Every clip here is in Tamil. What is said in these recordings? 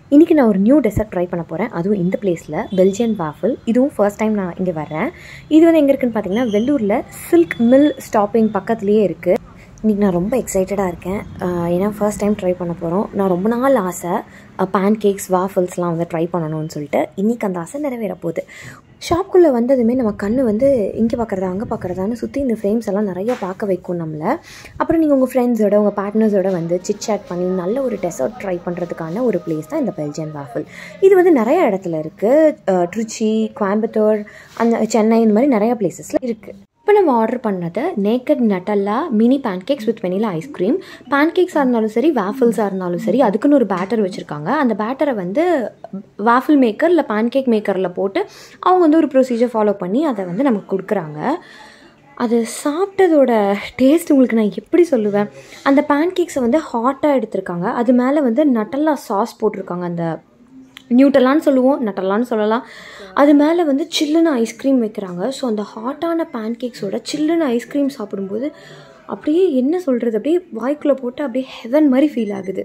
இன்றைக்கி நான் ஒரு நியூ டெசர்ட் ட்ரை பண்ண போகிறேன் அதுவும் இந்த பிளேஸில் பெல்ஜியன் வாஃபிள் இதுவும் ஃபர்ஸ்ட் டைம் நான் இங்கே வர்றேன் இது வந்து எங்கே இருக்குன்னு பார்த்தீங்கன்னா வெள்ளூரில் சில்க் மில் ஸ்டாப்பிங் பக்கத்துலேயே இருக்குது இன்றைக்கி நான் ரொம்ப எக்ஸைட்டடாக இருக்கேன் ஆஹ் ஏன்னா ஃபர்ஸ்ட் டைம் ட்ரை பண்ண போகிறோம் நான் ரொம்ப நாள் ஆசை பேன் கேக்ஸ் வாஃபிள்ஸ்லாம் வந்து ட்ரை பண்ணணும்னு சொல்லிட்டு இன்றைக்கி அந்த ஆசை நிறைவேற போகுது ஷாப்குள்ளே வந்ததுமே நம்ம கண்ணு வந்து இங்கே பார்க்குறதா அங்கே பார்க்குறதான்னு சுற்றி இந்த ஃப்ரேம்ஸ் எல்லாம் நிறைய பார்க்க வைக்கும் நம்மளை அப்புறம் நீங்கள் உங்கள் ஃப்ரெண்ட்ஸோட உங்கள் பார்ட்னர்ஸோட வந்து சிட் சேட் பண்ணி நல்ல ஒரு டெசர்ட் ட்ரை பண்ணுறதுக்கான ஒரு பிளேஸ் தான் இந்த பெல்ஜியன் வாஃபிள் இது வந்து நிறைய இடத்துல இருக்குது ட்ரிச்சி கோயம்புத்தூர் அந்த சென்னை இந்த மாதிரி நிறைய பிளேசஸில் இருக்குது இப்போ நம்ம ஆர்டர் பண்ணது naked Nutella mini pancakes with vanilla ice cream பேன்கேக்ஸாக இருந்தாலும் சரி வாஃபிள்ஸாக இருந்தாலும் சரி அதுக்குன்னு ஒரு பேட்டர் வச்சுருக்காங்க அந்த பேட்டரை வந்து வாஃபிள் மேக்கர் இல்லை பேன்கேக் மேக்கரில் போட்டு அவங்க வந்து ஒரு ப்ரொசீஜர் ஃபாலோ பண்ணி அதை வந்து நமக்கு கொடுக்குறாங்க அது சாப்பிட்டதோட டேஸ்ட் உங்களுக்கு நான் எப்படி சொல்லுவேன் அந்த பேன்கேக்ஸை வந்து ஹாட்டாக எடுத்திருக்காங்க அது மேலே வந்து நட்டல்லா சாஸ் போட்டிருக்காங்க அந்த நியூட்டலான்னு சொல்லுவோம் நட்டலான்னு சொல்லலாம் அது மேலே வந்து சில்லுன்னு ஐஸ்கிரீம் வைக்கிறாங்க ஸோ அந்த ஹாட்டான பேன்கேக்ஸோட சில்லுன்னு ஐஸ்கிரீம் சாப்பிடும்போது அப்படியே என்ன சொல்கிறது அப்படியே வாய்க்குள்ளே போட்டு அப்படியே ஹெவன் மாதிரி ஃபீல் ஆகுது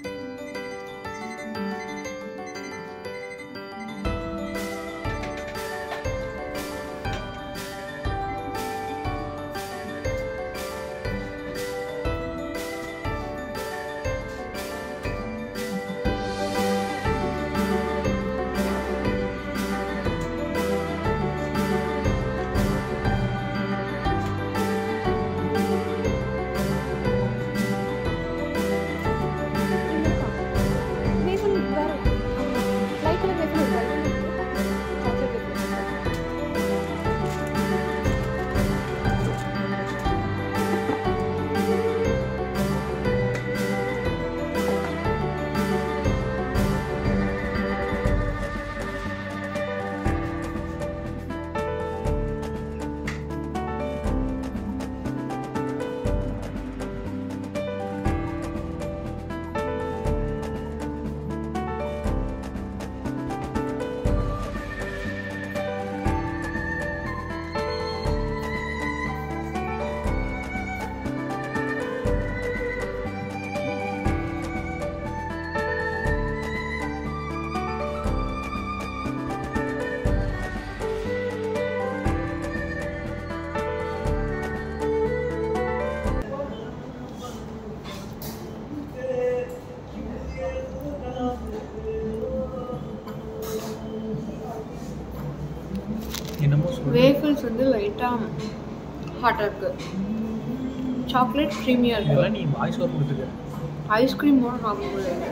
என்னமோ சொல்லு வேஃபிள்ஸ் வந்து லைட்டாக ஹாட்டாக இருக்கு சாக்லேட் க்ரீமியாக இருக்கு இதெல்லாம் நீ வாய்ஸ் ஓவர் கொடுத்துக்க ஐஸ்கிரீமோட சாப்பிட முடியாது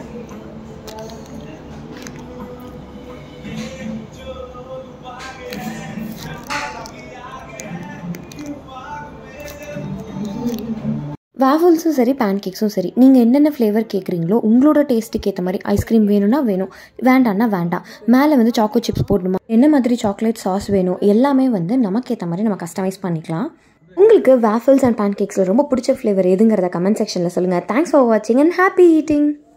வாஃபிள்ஸும் சரி பேன்கேக்ஸும் சரி நீங்கள் என்னென்ன ஃப்ளேவர் கேட்குறீங்களோ உங்களோட டேஸ்ட்டுக்கு ஏற்ற மாதிரி ஐஸ்கிரீம் வேணும்னா வேணும் வேண்டாம்னா வேண்டாம் மேலே வந்து சாக்கோ சிப்ஸ் போடணுமா என்ன மாதிரி சாக்லேட் சாஸ் வேணும் எல்லாமே வந்து நமக்கு ஏற்ற மாதிரி நம்ம கஸ்டமைஸ் பண்ணிக்கலாம் உங்களுக்கு வாஃபிள்ஸ் அண்ட் பேன்கேக்ஸில் ரொம்ப பிடிச்ச ஃப்ளேவர் எதுங்கிறத கமெண்ட் செக்ஷனில் சொல்லுங்கள் தேங்க்ஸ் ஃபார் வாட்சிங் அண்ட் ஹாப்பி ஈட்டிங்